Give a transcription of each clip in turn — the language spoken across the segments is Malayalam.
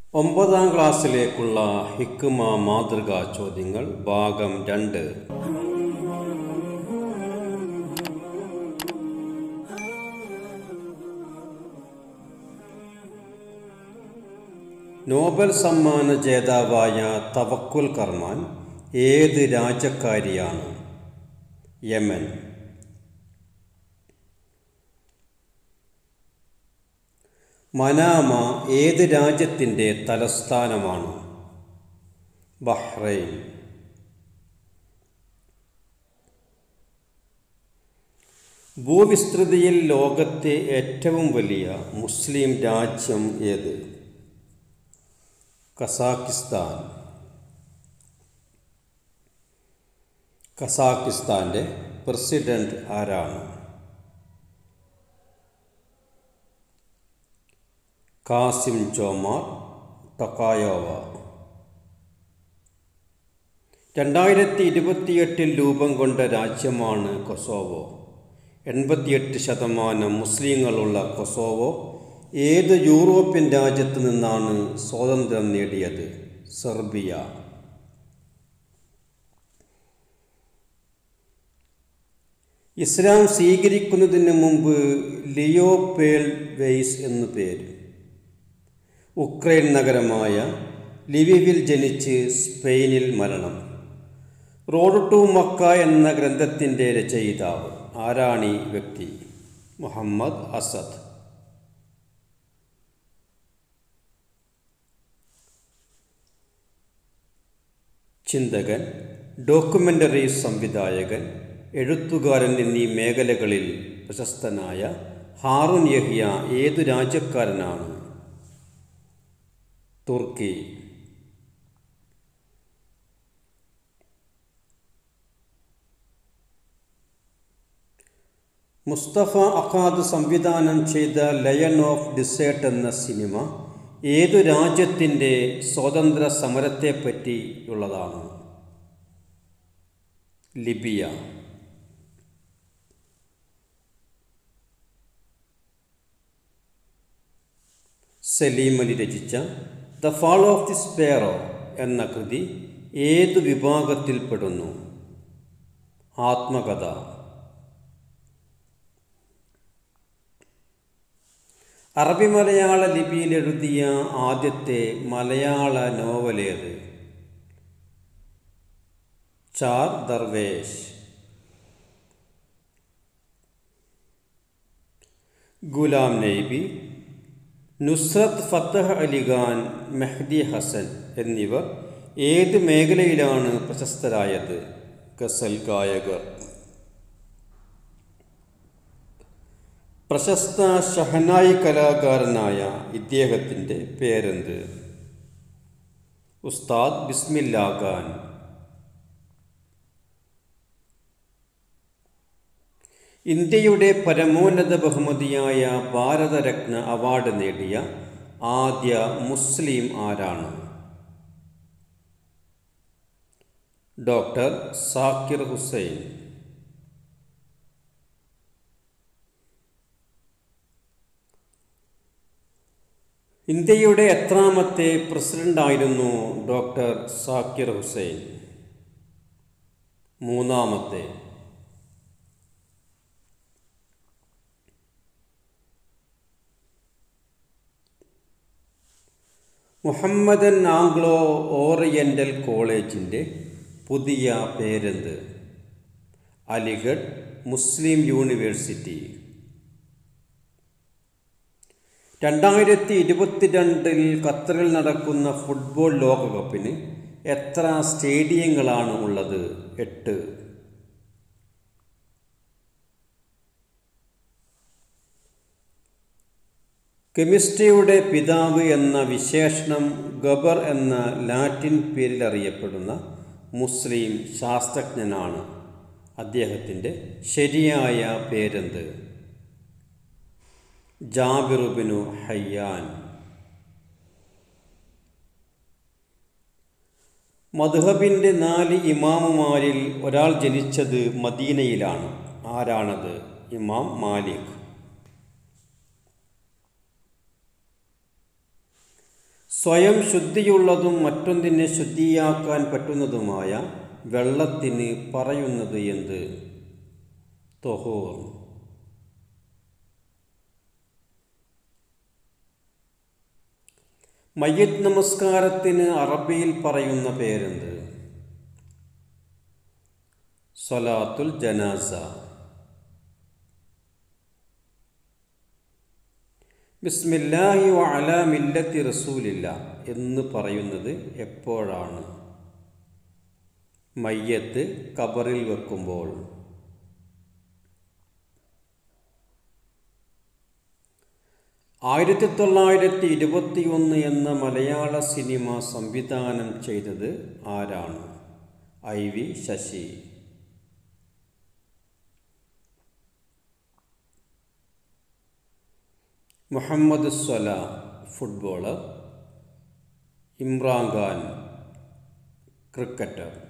ഒമ്പതാം ക്ലാസ്സിലേക്കുള്ള ഹിക്കുമ മാതൃകാ ചോദ്യങ്ങൾ ഭാഗം രണ്ട് നോബൽ സമ്മാന ജേതാവായ തവക്കുൽ കർമാൻ ഏത് രാജ്യക്കാരിയാണ് യമൻ മനാമ ഏത് രാജ്യത്തിൻ്റെ തലസ്ഥാനമാണ് ബഹ്റൈൻ ഭൂവിസ്തൃതിയിൽ ലോകത്തെ ഏറ്റവും വലിയ മുസ്ലിം രാജ്യം ഏത് കസാക്കിസ്ഥാൻ കസാക്കിസ്ഥാൻ്റെ പ്രസിഡന്റ് ആരാണ് കാസിം ജോമാർ ടൊക്കായോവ രണ്ടായിരത്തി ഇരുപത്തിയെട്ടിൽ രൂപം കൊണ്ട രാജ്യമാണ് കൊസോവോ എൺപത്തിയെട്ട് ശതമാനം മുസ്ലിങ്ങളുള്ള കൊസോവോ ഏത് യൂറോപ്യൻ രാജ്യത്ത് നിന്നാണ് സ്വാതന്ത്ര്യം നേടിയത് സെർബിയ ഇസ്ലാം സ്വീകരിക്കുന്നതിന് മുമ്പ് ലിയോ പേൾ വെയ്സ് എന്നു പേര് ഉക്രൈൻ നഗരമായ ലിവിവിൽ ജനിച്ച് സ്പെയിനിൽ മരണം റോഡ് ടു മക്ക എന്ന ഗ്രന്ഥത്തിൻ്റെ രചയിതാവ് ആരാണി വ്യക്തി മുഹമ്മദ് അസദ് ചിന്തകൻ ഡോക്യുമെൻ്ററി സംവിധായകൻ എഴുത്തുകാരൻ എന്നീ മേഖലകളിൽ പ്രശസ്തനായ ഹാറുൻ യഹിയ ഏതു രാജ്യക്കാരനാണ് തുർക്കി മുസ്തഫ അഖാദ് സംവിധാനം ചെയ്ത ലയൺ ഓഫ് ഡിസേർട്ട് എന്ന സിനിമ ഏതു രാജ്യത്തിൻ്റെ സ്വാതന്ത്ര്യ സമരത്തെപ്പറ്റിയുള്ളതാണ് ലിബിയ സലീം അലി രചിച്ച the Fall of the Sparrow എന്ന കൃതി ഏതു വിഭാഗത്തിൽപ്പെടുന്നു ആത്മകഥ അറബി മലയാള ലിപിയിൽ എഴുതിയ ആദ്യത്തെ മലയാള നോവലേത് ചാർ ദർവേഷ് ഗുലാം നൈബി നുസ്രത്ത് ഫത്തഹ് അലിഖാൻ മെഹ്ദി ഹസൻ എന്നിവർ ഏത് മേഖലയിലാണ് പ്രശസ്തരായത് ഗസൽ ഗായകർ പ്രശസ്ത ഷഹനായി കലാകാരനായ ഇദ്ദേഹത്തിൻ്റെ പേരെന്ത് ഉസ്താദ് ബിസ്മില്ലാ ഖാൻ ഇന്ത്യയുടെ പരമോന്നത ബഹുമതിയായ ഭാരതരത്ന അവാർഡ് നേടിയ ആദ്യ മുസ്ലിം ആരാണ് ഡോക്ടർ സാക്കിർ ഹുസൈൻ ഇന്ത്യയുടെ എത്രാമത്തെ പ്രസിഡന്റായിരുന്നു ഡോക്ടർ സാക്കിർ ഹുസൈൻ മൂന്നാമത്തെ മുഹമ്മദൻ ആംഗ്ലോ ഓറിയൻ്റൽ കോളേജിൻ്റെ പുതിയ പേരെന്ത് അലിഗഡ് മുസ്ലിം യൂണിവേഴ്സിറ്റി രണ്ടായിരത്തി ഇരുപത്തിരണ്ടിൽ ഖത്തറിൽ നടക്കുന്ന ഫുട്ബോൾ ലോകകപ്പിന് എത്ര സ്റ്റേഡിയങ്ങളാണ് ഉള്ളത് എട്ട് കെമിസ്ട്രിയുടെ പിതാവ് എന്ന വിശേഷണം ഗബർ എന്ന ലാറ്റിൻ പേരിൽ അറിയപ്പെടുന്ന മുസ്ലിം ശാസ്ത്രജ്ഞനാണ് അദ്ദേഹത്തിൻ്റെ ശരിയായ പേരെന്ത് ജാബിറുബിനു ഹയ്യാൻ മധുഹബിൻ്റെ നാല് ഇമാമുമാരിൽ ഒരാൾ ജനിച്ചത് മദീനയിലാണ് ആരാണത് ഇമാം മാലിക് സ്വയം ശുദ്ധിയുള്ളതും മറ്റൊന്നിനെ ശുദ്ധിയാക്കാൻ പറ്റുന്നതുമായ വെള്ളത്തിന് പറയുന്നത് എന്ത് തൊഹൂർ മയ്യത്ത് നമസ്കാരത്തിന് അറബിയിൽ പറയുന്ന പേരെന്ത് സ്വലാത്തുൽ ജനാസ ബിസ്മില്ലാഹി വഅല മില്ലത്തി റസൂലില്ല എന്ന് പറയുന്നത് എപ്പോഴാണ് മയ്യത്ത് കബറിൽ വെക്കുമ്പോൾ ആയിരത്തി തൊള്ളായിരത്തി ഇരുപത്തി ഒന്ന് എന്ന മലയാള സിനിമ സംവിധാനം ചെയ്തത് ആരാണ് I V Sasi Mohamed Salah footballer Imran Khan cricketer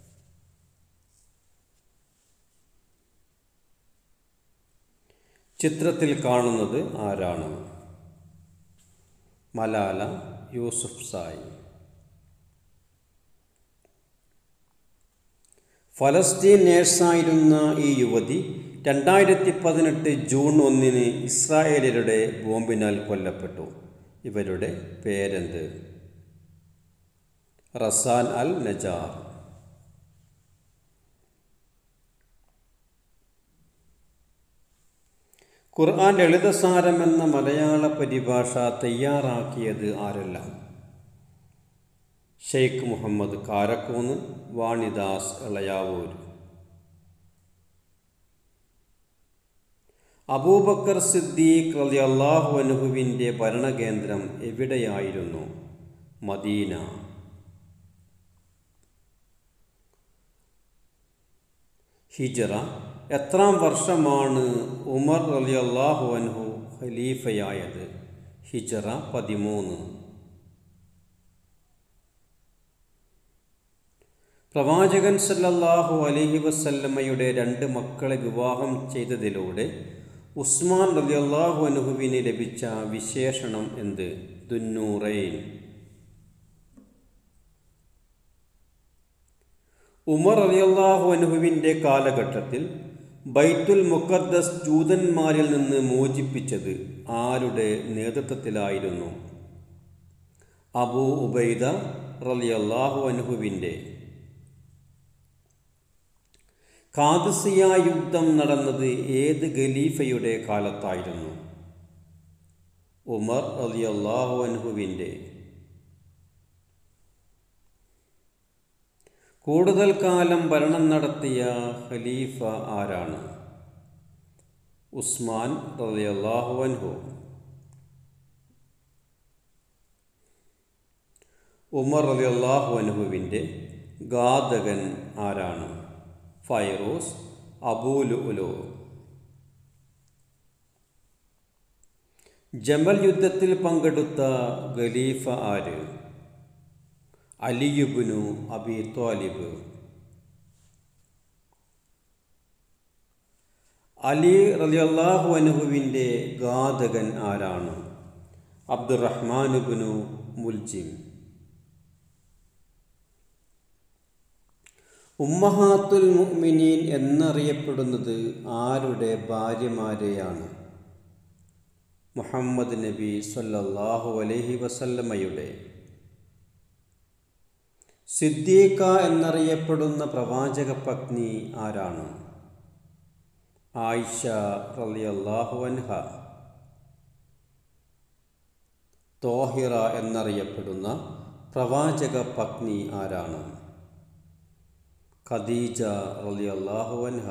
ചിത്രത്തിൽ കാണുന്നത് ആരാണ് മലാല യൂസുഫ് സായി ഫലസ്തീൻ നേഴ്സായിരുന്ന ഈ യുവതി രണ്ടായിരത്തി പതിനെട്ട് ജൂൺ ഒന്നിന് ഇസ്രായേലരുടെ ബോംബിനാൽ കൊല്ലപ്പെട്ടു ഇവരുടെ പേരെന്ത് റസാൻ അൽ നജാർ ഖുർആൻ ലളിതസാരം എന്ന മലയാള പരിഭാഷ തയ്യാറാക്കിയത് ആരെല്ലാം ഷെയ്ഖ് മുഹമ്മദ് കാരക്കൂന്ന് വാണിദാസ് ഇളയാവൂർ അബൂബക്കർ സിദ്ദീഖ് റളിയല്ലാഹു അൻഹുവിൻ്റെ ഭരണകേന്ദ്രം എവിടെയായിരുന്നു മദീന ഹിജറ എത്രാം വർഷമാണ് ഉമർ റളിയല്ലാഹു അൻഹു ഖലീഫയായത് ഹിജറ പതിമൂന്ന് പ്രവാചകൻ സല്ലല്ലാഹു അലൈഹി വസല്ലമയുടെ രണ്ട് മക്കളെ വിവാഹം ചെയ്തതിലൂടെ ഉസ്മാൻ റളിയല്ലാഹു അൻഹുവിന് ലഭിച്ച വിശേഷണം എന്ത് ദുന്നൂറൈൻ ഉമർ റളിയല്ലാഹു അൻഹുവിൻ്റെ കാലഘട്ടത്തിൽ ബൈത്തുൽ മുഖദ്ദസ് ജൂതന്മാരിൽ നിന്ന് മോചിപ്പിച്ചത് ആരുടെ നേതൃത്വത്തിലായിരുന്നു അബൂ ഉബൈദ റളിയല്ലാഹു അൻഹുവിൻ്റെ കാദസിയ യുദ്ധം നടന്നത് ഏത് ഖലീഫയുടെ കാലത്തായിരുന്നു ഉമർ റളിയല്ലാഹു അൻഹുവിൻ്റെ കൂടുതൽ കാലം ഭരണം നടത്തിയ ഖലീഫ ആരാണ് ഉസ്മാൻ റളിയല്ലാഹു അൻഹു ഉമർ റളിയല്ലാഹു അൻഹുവിൻ്റെ ഘാതകൻ ആരാണ് ഫൈറൂസ് അബൂലുലു ജമൽ യുദ്ധത്തിൽ പങ്കെടുത്ത ഖലീഫ ആര് അലിയുബിനു അബി ത്വാലിബ് അലി റലിയല്ലാഹു അനുഹുവിൻ്റെ ഘാതകൻ ആരാണ് അബ്ദുറഹ്മാനുബിനു മുൽജിം ഉമ്മഹാത്തുൽ മുഅ്മിനീൻ എന്നറിയപ്പെടുന്നത് ആരുടെ ഭാര്യമാരെയാണ് മുഹമ്മദ് നബി സല്ലല്ലാഹു അലൈഹി വസല്ലമയുടെ സിദ്ദീഖ എന്നറിയപ്പെടുന്ന പ്രവാചക പത്നി ആരാണ് ആയിഷ റളിയല്ലാഹു അൻഹ തോഹിറ എന്നറിയപ്പെടുന്ന പ്രവാചക പത്നി ആരാണ് ഖദീജ റളിയല്ലാഹു അൻഹ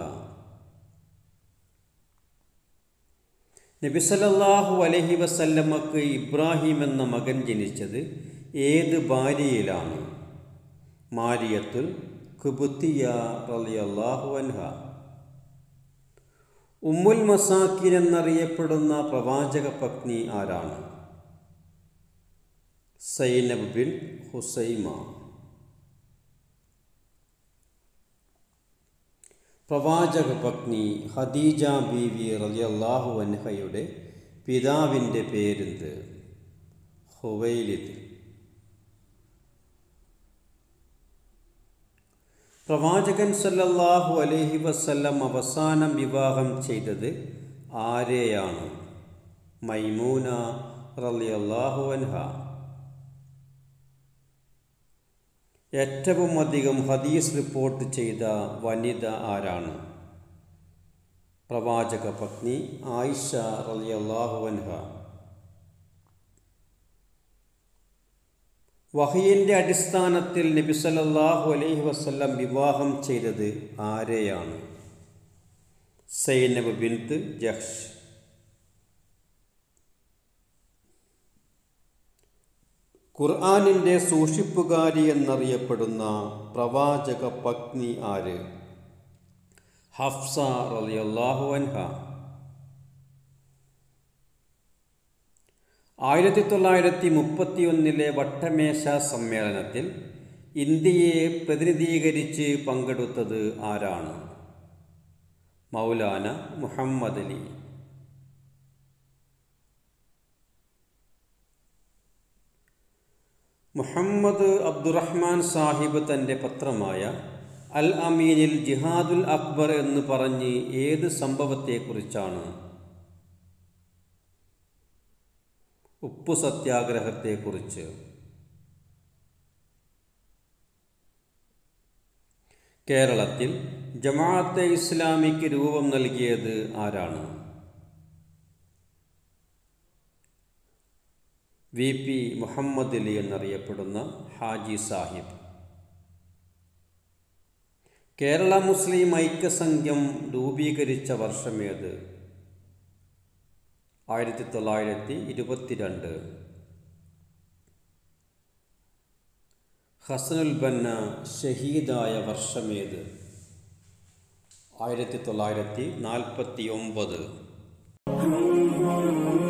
നബി സല്ലല്ലാഹു അലൈഹി വസല്ലമക്ക് ഇബ്രാഹിം എന്ന മകൻ ജനിച്ചത് ഏത് ഭാര്യയിലാണ് മാരിയത്തുൽ കുബുത്തിയ റളിയല്ലാഹു അൻഹ ഉമ്മുൽ മസാക്കിൻ എന്നറിയപ്പെടുന്ന പ്രവാചക പത്നി ആരാണ് സൈനബ് ബിൻ ഹുസൈമ പ്രവാചക പത്നി ഖദീജ ബീവി റളിയല്ലാഹു അൻഹയുടെ പിതാവിൻ്റെ പേരെന്ത് ഹുവൈലിദ് പ്രവാചകൻ സല്ലല്ലാഹു അലൈഹി വസല്ലം അവസാനം വിവാഹം ചെയ്തത് ആരെയാണ് മൈമൂന റളിയല്ലാഹു അൻഹ ഏറ്റവും അധികം ഹദീസ് റിപ്പോർട്ട് ചെയ്ത വനിത ആരാണ് പ്രവാചക പത്നി ആയിഷ റളിയല്ലാഹു അൻഹ വഹിയൻ്റെ അടിസ്ഥാനത്തിൽ നബി സല്ലല്ലാഹു അലൈഹി വസല്ലം വിവാഹം ചെയ്തത് ആരെയാണ് സൈനബ് ബിൻത്ത് ജഹ്ഷ് ഖുർആാനിൻ്റെ സൂക്ഷിപ്പുകാരി എന്നറിയപ്പെടുന്ന പ്രവാചക പത്നി ആര് ഹഫ്സ റളിയല്ലാഹു അൻഹ ആയിരത്തി തൊള്ളായിരത്തി മുപ്പത്തി ഒന്നിലെ വട്ടമേശ സമ്മേളനത്തിൽ ഇന്ത്യയെ പ്രതിനിധീകരിച്ച് പങ്കെടുത്തത് ആരാണ് മൗലാന മുഹമ്മദ് അലി മുഹമ്മദ് അബ്ദുറഹ്മാൻ സാഹിബ് തൻ്റെ പത്രമായ അൽ അമീനിൽ ജിഹാദുൽ അക്ബർ എന്ന് പറഞ്ഞ് ഏത് സംഭവത്തെക്കുറിച്ചാണ് ഉപ്പു സത്യാഗ്രഹത്തെക്കുറിച്ച് കേരളത്തിൽ ജമാഅത്തെ ഇസ്ലാമിക്ക് രൂപം നൽകിയത് ആരാണ് വി പി മുഹമ്മദ് അലി എന്നറിയപ്പെടുന്ന ഹാജി സാഹിബ് കേരള മുസ്ലിം ഐക്യസംഘം രൂപീകരിച്ച വർഷമേത് ആയിരത്തി തൊള്ളായിരത്തി ഇരുപത്തിരണ്ട് ഹസനുൽ ബന്ന ഷഹീദായ വർഷമേത് ആയിരത്തി തൊള്ളായിരത്തി നാൽപ്പത്തി ഒമ്പത്